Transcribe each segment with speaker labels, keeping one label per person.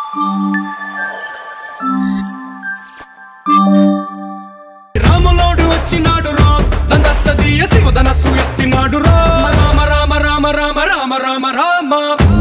Speaker 1: రాములోడు వచ్చినాడు రా నందసదీయ శివధనస్సు ఎత్తినాడు రా రామ రామ రామ రామ రామ రామ రామ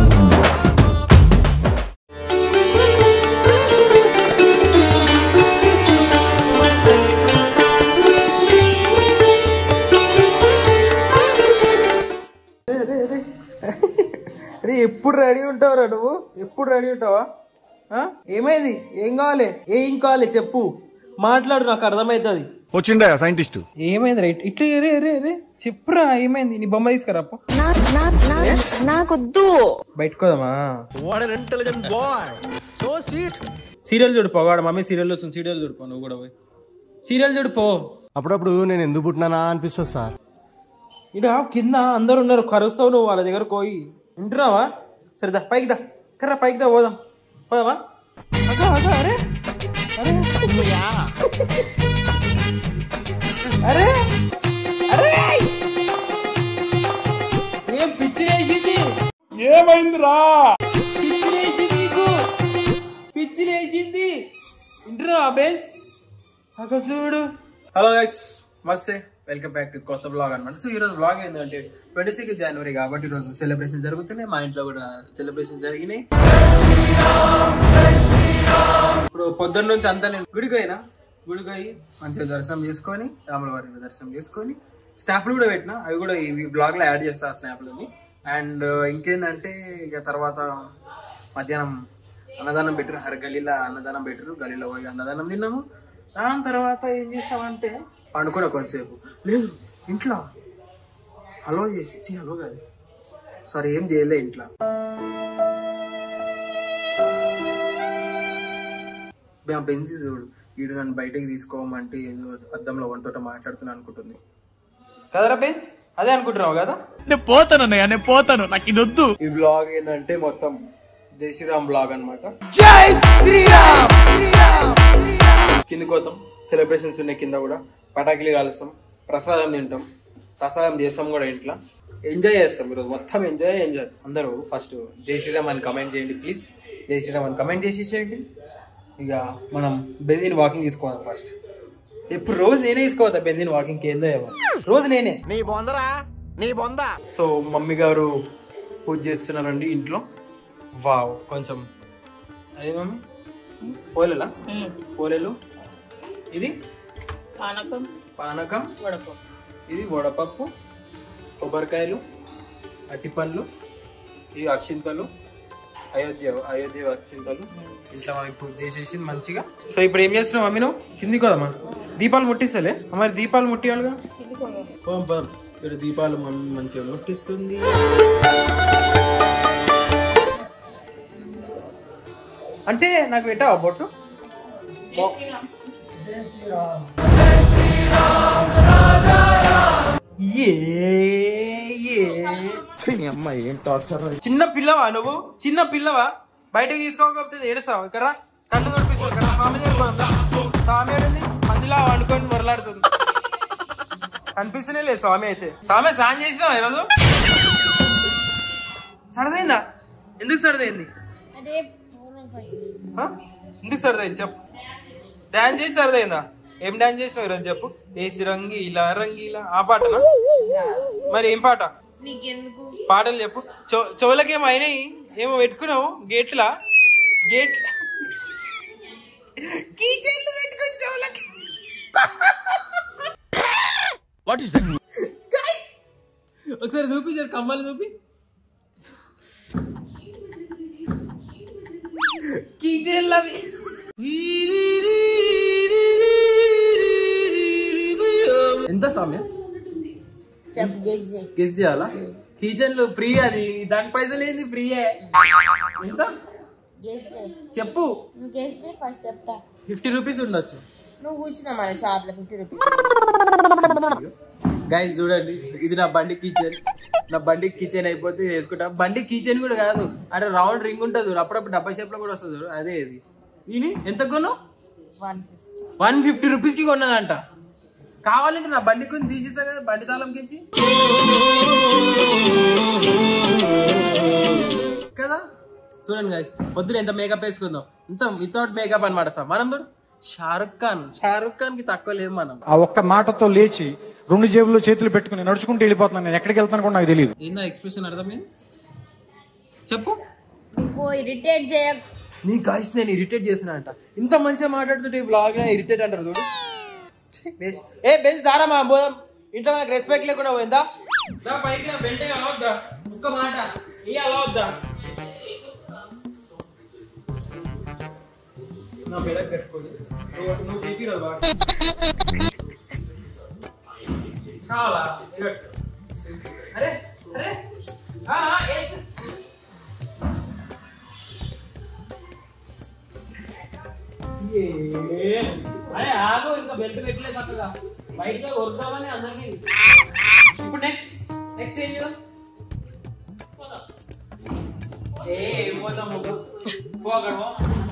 Speaker 2: అరే ఎప్పుడు రెడీ ఉంటావురా నువ్వు ఎప్పుడు రెడీ ఉంటావా ఆ? ఏమైంది ఏం కావాలి ఏం కావాలి చెప్పు మాట్లాడు నాకు అర్థమవుతుంది
Speaker 3: వచ్చిండా సైంటిస్ట్
Speaker 2: ఏమైంది రైట్ ఇట్లా రే రే రే చెప్పురా ఏమైంది నీ బొమ్మ తీసుకురా అప్ప
Speaker 4: నాకొద్దు
Speaker 2: బయటకోదామా సీరియల్ చూడిపో వాడు మమ్మీ సీరియల్ వస్తుంది సీరియల్ చూడిపో నువ్వు కూడా పోయి సీరియల్ చూడిపో
Speaker 3: అప్పుడప్పుడు నేను ఎందుకు పుట్టినానా అనిపిస్తుంది సార్
Speaker 2: ఇడ కింద అందరు ఉన్నారు కరుస్తావు నువ్వు వాళ్ళ దగ్గర పోయి వింటున్నావా సరే దా పైకి దా కర్రా పైకి దా పోదాం పోదామా అగా అగా అరే అరే అరే అరే ఏం పిచ్చి లేచింది ఏమైందిరా పిచ్చి లేచింది నీకు పిచ్చి లేచింది వింటున్నావా బెన్స్ అక్క చూడు హలో గైస్ మస్తే వెల్కమ్ బ్యాక్ టు కొత్త బ్లాగ్ అనమాట సో ఈరోజు బ్లాగ్ ఏంటంటే ట్వంటీ సిక్స్ జనవరి కాబట్టి ఈరోజు సెలబ్రేషన్ జరుగుతున్నాయి మా ఇంట్లో కూడా సెలబ్రేషన్ జరిగినాయి ఇప్పుడు పొద్దున్న నుంచి అంతా నేను గుడికి అయినా గుడికి అయ్యి మంచిగా దర్శనం చేసుకొని రాముల వారిని దర్శనం చేసుకొని స్నాప్లు కూడా పెట్టిన అవి కూడా ఈ బ్లాగ్ లో యాడ్ చేస్తా ఆ స్నాప్లని అండ్ ఇంకేందంటే ఇక తర్వాత మధ్యాహ్నం అన్నదానం పెట్టారు హర్ గలీలో అన్నదానం పెట్టారు గలీలో పోయి అన్నదానం తిన్నాము దాని తర్వాత ఏం చేసామంటే పండుకున్న కొంతసేపు లేదు ఇంట్లో హలో చేసి ఛీ, హలో కాదు సారీ ఏం చేయలే ఇంట్లో బె- బెంజి చూడు వీడు నన్ను బయటకి తీసుకోమంటే ఏదో అద్దంలో వంతోట మాట్లాడుతున్నా అనుకుంటుంది కదరా బెన్స్ అదే అనుకుంటున్నావు కదా
Speaker 1: నేను పోతాను అన్నయ్య నేను పోతాను నాకు ఇది వద్దు
Speaker 2: ఈ బ్లాగ్ ఏంటంటే మొత్తం జై శ్రీరామ్ బ్లాగ్ అనమాట కింద కోతాం సెలబ్రేషన్స్ ఉన్నాయి కింద కూడా పటాకులు కాలుస్తాం ప్రసాదం తింటాం ప్రసాదం చేస్తాం కూడా ఇంట్లో ఎంజాయ్ చేస్తాం ఈరోజు మొత్తం ఎంజాయ్ ఎంజాయ్ అందరూ ఫస్ట్ జై శ్రీరామ్ అని కమెంట్ చేయండి ప్లీజ్ జై శ్రీరామ్ అని కమెంట్ చేసేసేయండి ఇక మనం బెంజిన్ వాకింగ్ తీసుకోవాలి ఫస్ట్ ఇప్పుడు రోజు నేనే తీసుకోవద్దా బెంజిన్ వాకింగ్ ఏందో ఏమో రోజు నేనే
Speaker 3: నీ బొందరా నీ బొంద
Speaker 2: సో మమ్మీ గారు పూజ చేస్తున్నారండి ఇంట్లో వావ్ కొంచెం అదే మమ్మీ పోలేలా పోలేలు ఇది
Speaker 5: పానకం
Speaker 2: పానకం
Speaker 5: వడపప్పు
Speaker 2: ఇది వడపప్పు కొబ్బరికాయలు అట్టిపండ్లు ఇది అక్షింతలు అయోధ్య అయోధ్య అక్షింతలు ఇంట్లో మమ్మీ పూజ చేసేసి మంచిగా సో ఇప్పుడు ఏం చేస్తున్నావు మమ్మీ నువ్వు కిందికి పోదామా దీపాలు ముట్టిస్తలే మరి దీపాలు ముట్టియాలిగా పోదాం పోదాం ఇక్కడ దీపాలు మమ్మీ మంచిగా ముట్టిస్తుంది అంటే నాకు పెట్టావా బొట్టు బొ- ఏ ఏ
Speaker 3: అమ్మాయి ఏం టార్చర్
Speaker 2: చిన్న పిల్లవా నువ్వు చిన్న పిల్లవా బయటకు తీసుకోకపోతే ఏడుస్తావు ఇక్కడ కళ్ళు తొడిపిస్తావు ఇక్కడ స్వామి దగ్గరికి పోదాం. స్వామి ఏడుంది మందిలా వండుకొని మొరలాడుతుంది కనిపిస్తూనే లేదు స్వామి అయితే స్వామి స్నానం చేసినావా ఈరోజు సరదైందా ఎందుకు సరదైంది ఆ? ఎందుకు సరదైంది చెప్పు డాన్స్ చేసి సరదైందా ఏం డాన్స్ చేసినావు ఈరోజు చెప్పు దేశి రంగీలా రంగీలా ఆ పాటనా మరి ఏం పాట
Speaker 5: నీకెందుకు
Speaker 2: పాటలు చెప్పు చెవు- చెవులకేమో అయినాయి ఏమో పెట్టుకున్నావు గేట్లా గేట్ కీచైన్లు పెట్టుకుని చెవులకి
Speaker 3: వాట్ ఇస్ దట్
Speaker 2: ఒకసారి చూపి జర కమ్మలు చూపి కీచైన్లు అవి ఎంత సమయం
Speaker 5: చెప్పు గెస్
Speaker 2: గెస్ చేయాలా కీచైన్లు ఫ్రీ అది దాని పైసలు ఏంది ఫ్రీయే ఎంత
Speaker 5: గెస్
Speaker 2: చెప్పు
Speaker 5: నువ్వు గెస్ ఫస్ట్ చెప్తా
Speaker 2: ఫిఫ్టీ రూపీస్ ఉండొచ్చు
Speaker 5: నువ్వు కూర్చున్నావు మన షాప్ లో ఫిఫ్టీ రూపీస్
Speaker 2: గైస్ చూడండి ఇది నా బండి కిచెన్ నా బండి కిచెన్ అయిపోతే ఇది వేసుకుంటా బండి కిచెన్ కూడా కాదు అంటే రౌండ్ రింగ్ ఉంటుంది చూడు. అప్పుడప్పుడు డబ్బా షేప్ లో కూడా వస్తుంది చూడు. అదే ఇది ఇది ఎంత కొను
Speaker 5: one fifty
Speaker 2: one fifty rupees కి కొన్నదంట కావాలంటే నా బండి కొని తీసేస్తా కదా బండి తాళం కించి కదా చూడండి గైస్ పొద్దున ఎంత మేకప్ వేసుకుందాం ఇంత వితౌట్ మేకప్ అనమాట సార్ మనం చూడు షారుఖ్ ఖాన్ షారుఖ్ ఖాన్ కి తక్కువ లేదు మనం
Speaker 6: ఆ ఒక్క మాటతో లేచి రెండు జేబుల్లో చేతులు పెట్టుకుని నడుచుకుంటూ వెళ్ళిపోతున్నాను నేను ఎక్కడికి వెళ్తాను కూడా నాకు తెలియదు
Speaker 2: ఏందా ఎక్స్ప్రెషన్ అర్థమైంది చెప్పు
Speaker 5: పో ఇరిటేట్ చేయ
Speaker 2: నీ గాయస్ నేను ఇరిటేట్ చేసిన అంట ఇంత మంచిగా మాట్లాడుతుంటే బ్లాగ్ ఇరిటేట్ అంటారు చూడు ఛీ, బేస్. ఏ బెంచ్ దారా మా పోదాం ఇంట్లో మనకు రెస్పెక్ట్ లేకుండా పోయిందా దా పైకి నా బెల్ట్ అలా వద్దా ఒక్క మాట ఈ అలా వద్దా నా బెడక్ కట్టుకోదు నువ్వు నువ్వు తీపి రాదు బాగా కావాలా ఇగో. అరే అరే ఆ, ఆ, ఏ- ఏ, అరే ఆగు ఇంకా బెల్ట్ పెట్టలేదు చక్కగా బయట వద్దామని అందరికి ఇప్పుడు నెక్స్ట్ నెక్స్ట్ ఏం చేద్దాం ఏ ఏం పోతాం పోగడమా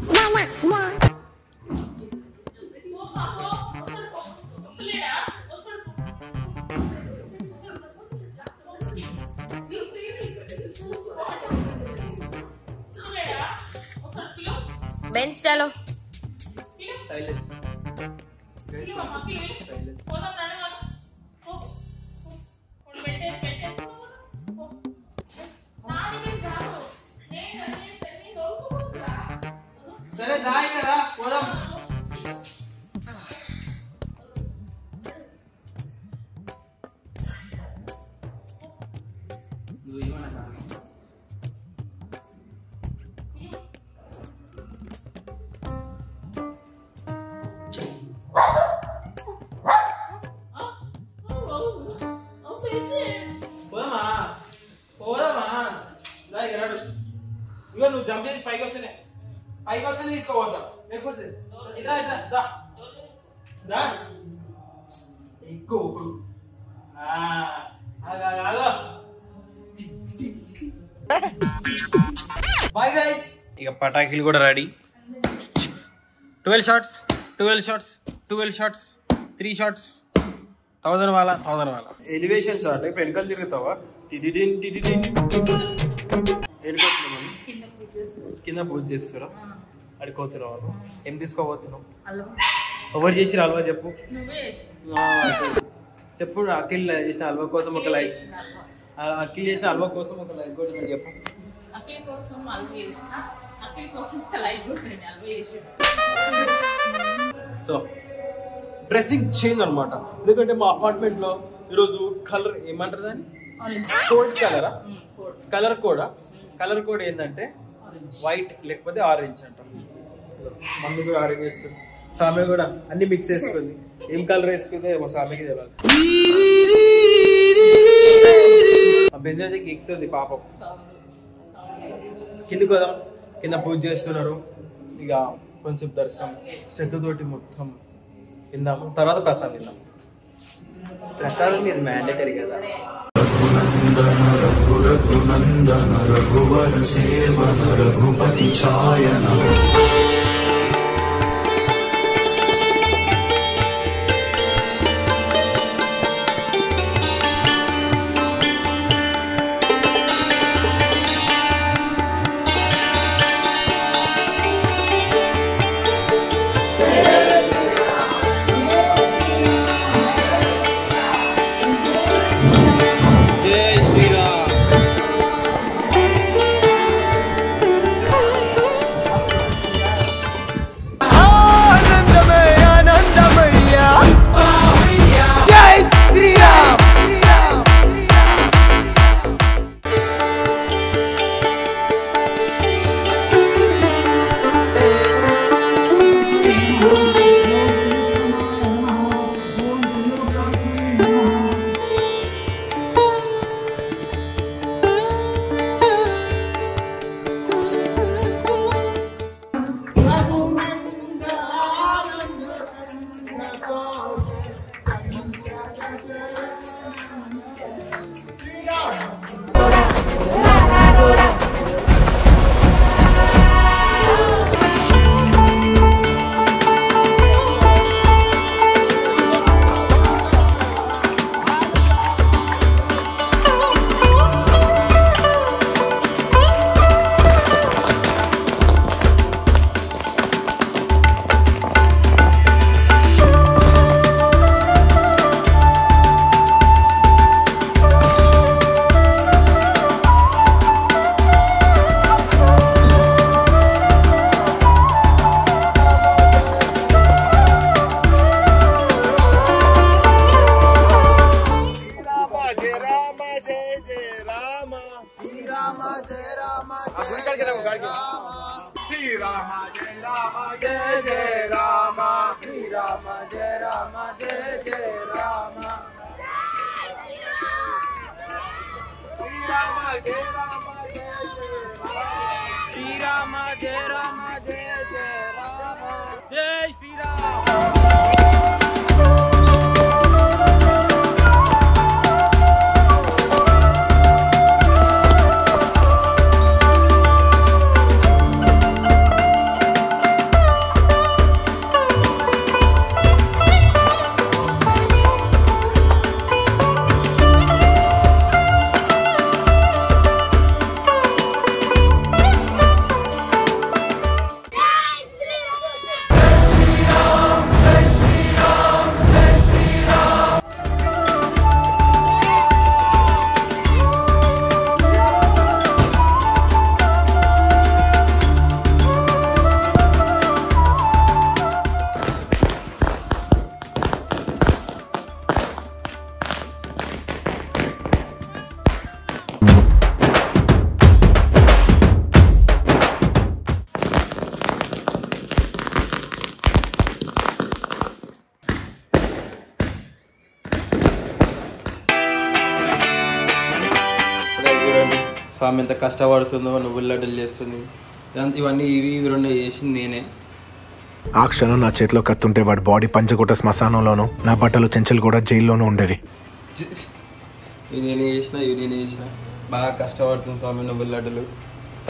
Speaker 5: బెంచ్ చలో
Speaker 2: సైలెన్స్ సరే దాయి కదా పోదాం నువ్వు ఏమన్నా కాదు. పోదామా పోదామా దా ఇక నడు ఇగో నువ్వు జంప్ చేసి పైకి వస్తేనే పైకి వస్తేనే తీసుకోవద్దా లేకపోతే ఇట్లా ఇట్లా దా దా ఎక్కువ ఇప్పుడు బాయ్ గైస్ ఇక పటాకీలు కూడా ready twelve shots twelve shots twelve shots three shots thousand వాళ్ళ థౌసండ్ వాళ్ళ ఎలివేషన్ షార్ట్ ఇప్పుడు వెనకాల తిరుగుతావా టిడిడిన్ టిడిడిన్ వెళ్ళిపోతున్నాం కింద పూజ చేస్తురా అడిపోతున్నాం వాళ్ళు ఏం తీసుకోబోతున్నాం ఎవరు చేసిరు హల్వా చెప్పు ఆ, అఖిల్. చెప్పు అఖిల్ చేసిన హల్వా కోసం ఒక లైక్ అఖిల్ చేసిన హల్వా కోసం ఒక లైక్ కూడా నాకు చెప్పు
Speaker 7: అఖిల్ కోసం అల్వే చేసిన అఖిల్ కోసం లైట్ కొట్టండి అల్వే చేసి
Speaker 2: సో డ్రెస్సింగ్ చేంజ్ అనమాట ఎందుకంటే మా అపార్ట్మెంట్ లో ఈరోజు కలర్ ఏమంటారు దాన్ని కోడ్ కలరా కలర్ కూడా కలర్ కోడ్ ఏంటంటే వైట్ లేకపోతే ఆరెంజ్ అంట మమ్మీ కూడా ఆరెంజ్ వేసుకుంది సామె కూడా అన్ని మిక్స్ వేసుకుంది ఏం కలర్ వేసుకుందే మా సామెకి తెలియదు ఆ బెంజ్ అయితే ఎక్కుతుంది పాపం కిందికి పోదాం కింద పూజ చేస్తున్నారు ఇక కొంచెం దర్శనం శ్రద్ధతోటి మొత్తం విందాము తర్వాత ప్రసాదం విందాం ప్రసాదం ఈజ్ మ్యాండేటరీ కదా జై శ్రీరామ్ Guys, చూడండి స్వామి ఎంత కష్టపడుతుందో నువ్వు లడ్డలు చేస్తుంది ఇదంతా- ఇవన్నీ ఇవి ఇవి రెండు చేసింది నేనే
Speaker 8: ఆ క్షణం నా చేతిలో కత్తుంటే వాడి బాడీ పంచగుట్ట శ్మశానంలోను నా బట్టలు చెంచలు కూడా జైల్లోనూ ఉండేది
Speaker 2: ఇవి నేనే చేసిన ఇవి నేనే చేసిన బాగా కష్టపడుతుంది స్వామి నువ్వు లడ్డలు